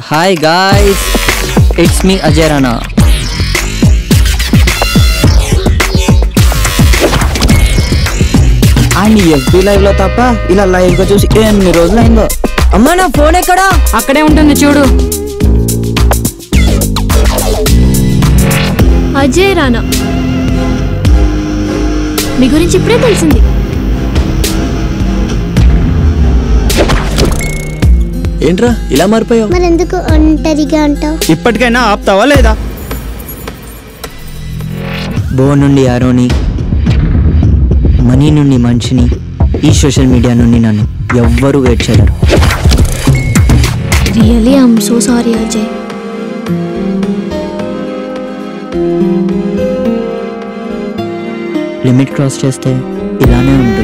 hi guys it's me Ajay Rana and FB live లో తప్ప ఇలా లైవ్ గా చూసి ఎన్ని రోజులు అయిందో అమ్మా నా ఫోన్ ఎక్కడా అక్కడే ఉంటుంది చూడు అజయ్ రానా మీ గురించి ఇప్పుడే తెలిసింది ఏంట్రా ఇలా మారిపోయావు మరెందుకు ఒంటరిగా అంటావు ఇప్పటికైనా ఆపుతావా లేదా బో నుండి ఆరోని మనీ నుండి మనిషిని ఈ సోషల్ మీడియా నుండి నన్ను ఎవ్వరూ వెయిట్ చేయలేరు really I'm so sorry Ajay limit cross చేస్తే ఇలానే ఉంది